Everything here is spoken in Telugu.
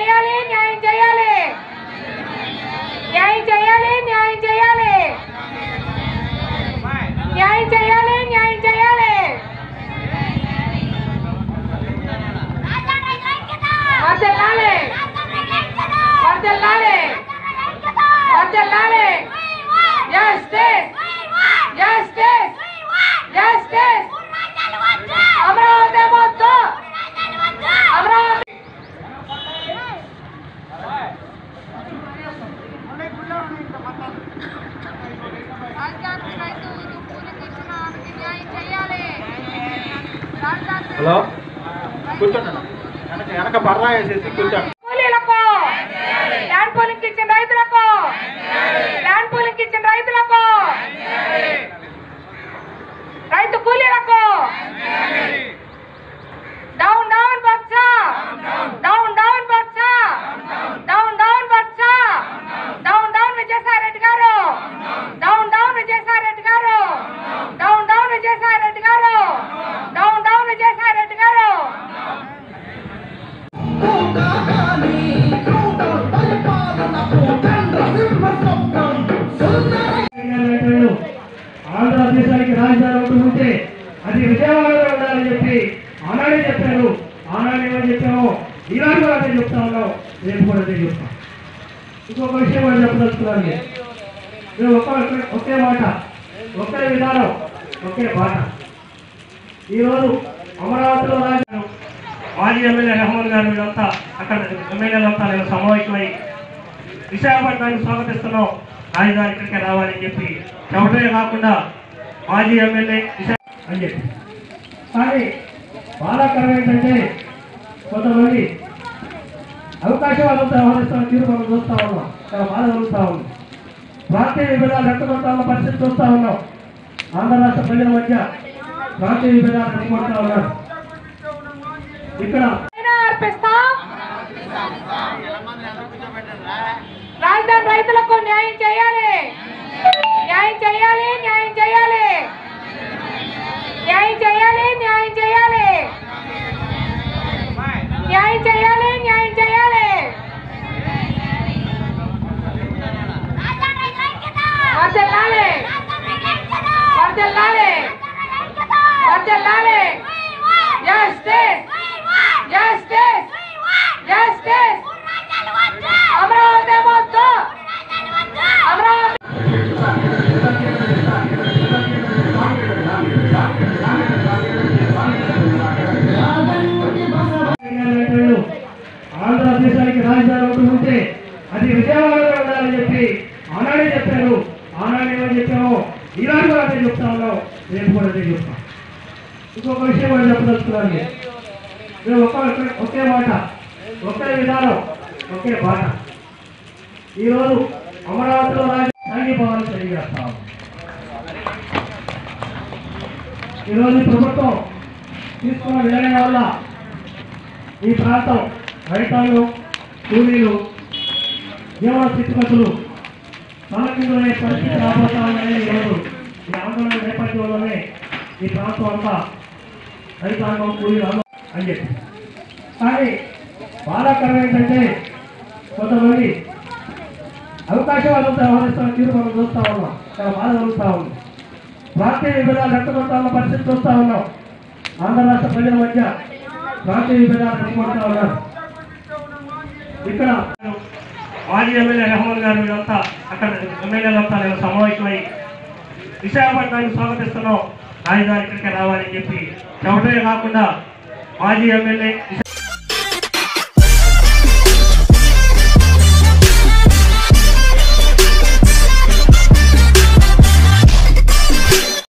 చేయాలి న్యాయం చేయాలి న్యాయం చేయాలి న్యాయం చేయాలి న్యాయం చేయాలి న్యాయం చేయాలి వర్దల్లాలి వర్దల్లాలి వర్దల్లాలి జస్టిస్ జస్టిస్ జస్టిస్ అమరావతి మొత్తం అమరావతి రాజధాని రైతు కూలి తీసిన ఆమెకి న్యాయం చేయాలి రాజధాని హలో కూర్చోండి వెనక వెనక పర్రా వేసేసి కూర్చోండి కూలీలకు ల్యాండ్ పూలింగ్ ఇచ్చిన రైతులకు ల్యాండ్ పూలింగ్ ఇచ్చిన రైతులకు రైతు కూలీలకు డౌన్ డౌన్ బచ్చ డౌన్ డౌన్ బచ్చ డౌన్ డౌన్ బచ్చ down down Vijayasai Reddy garu down down Vijayasai Reddy garu down down Vijayasai Reddy garu down down Vijayasai Reddy గారు తెలంగాణ ఆంధ్రదేశానికి రాజధాని ఒకటి ఉంటే అది విజయవాడలో ఉండాలని చెప్పి ఆనాడే చెప్పారు ఆనాడు ఏమని చెప్పామో ఈనాడు కూడా అదే చెప్తా ఉన్నాం రేపు కూడా అదే చెప్తాం ఇంకొక విషయం కూడా చెప్పదలుచుకున్నాను నేను. మేము ఒక ఒకే మాట ఒకే విధానం ఒకే బాట ఈరోజు అమరావతిలో రాజధాని మాజీ ఎమ్మెల్యే రెహమాన్ గారు వీళ్ళంతా అక్కడ ఎమ్మెల్యేలంతా నేను సమావేశమై విశాఖపట్నాన్ని స్వాగతిస్తున్నాం రాజధాని ఇక్కడికే రావాలని చెప్పి చెప్పడమే కాకుండా మాజీ ఎమ్మెల్యే విశాఖ అని చెప్పి కానీ బాధాకరం ఏంటంటే కొంతమంది అవకాశవాదంతో వ్యవహరిస్తున్న తీరు మనం చూస్తూ ఉన్నాం చాలా బాధ కలుగుతూ ఉంది ప్రాంతీయ విభేదాలు రెట్టగొట్టాలన్న పరిస్థితి చూస్తూ ఉన్నాం ఆంధ్ర రాష్ట్ర ప్రజల మధ్య ప్రాంతీయ విభేదాలు రెట్టగొడతా ఉన్నారు ఇక్కడ అయినా అర్పిస్తాం రాజధాని రైతులకు న్యాయం చేయాలి న్యాయం చేయాలి న్యాయం చేయాలి న్యాయం చేయాలి న్యాయం చేయాలి న్యాయం చేయాలి న్యాయం చేయాలి వర్దల్లాలి వర్దల్లాలి వర్దల్లాలి జస్టిస్ జస్టిస్ జస్టిస్ అమరావతి మొత్తం అమరావతి తెలంగాణ ఆంధ్రదేశానికి రాజధాని ఒకటి ఉంటే అది విజయవాడలో ఉండాలని చెప్పి ఆనాడే చెప్పారు ఆనాడు ఏమని చెప్పామో ఈనాడు కూడా అదే చెప్తా ఉన్నాం రేపు కూడా అదే చెప్తాం ఇంకొక విషయం కూడా చెప్పదలుచుకున్నాను నేను. మేము ఒక ఒకే మాట ఒకే విధానం ఒకే బాట ఈరోజు అమరావతిలో రాజ సాగిపోవాలని తెలియజేస్తాం ఈరోజు ఈ ప్రభుత్వం తీసుకున్న నిర్ణయం వల్ల ఈ ప్రాంతం రైతాంగం కూలీలు జీవన స్థితిగతులు తలకిందులనే పరిస్థితి రాబోతామనే ఈరోజు ఈ ఆందోళన నేపథ్యంలోనే ఈ ప్రాంతం అంతా రైతాంగం కూలీలు అందరూ అని చెప్పి కానీ బాధాకరం ఏంటంటే కొంతమంది అవకాశవాదంతో వ్యవహరిస్తున్న తీరు మనం చూస్తూ ఉన్నాం చాలా బాధ కలుగుతూ ఉంది ప్రాంతీయ విభేదాలు రెట్టగొట్టాలన్న పరిస్థితి చూస్తూ ఉన్నాం ఆంధ్ర రాష్ట్ర ప్రజల మధ్య ప్రాంతీయ విభేదాలు రెట్టగొడతా ఉన్నారు ఇక్కడ మాజీ ఎమ్మెల్యే రెహమాన్ గారు వీళ్ళంతా అక్కడ ఎమ్మెల్యేలంతా నేను సమావేశమై విశాఖపట్నాన్ని స్వాగతిస్తున్నాం రాజధాని ఇక్కడికే రావాలని చెప్పి చెప్పడమే కాకుండా మాజీ ఎమ్మెల్యే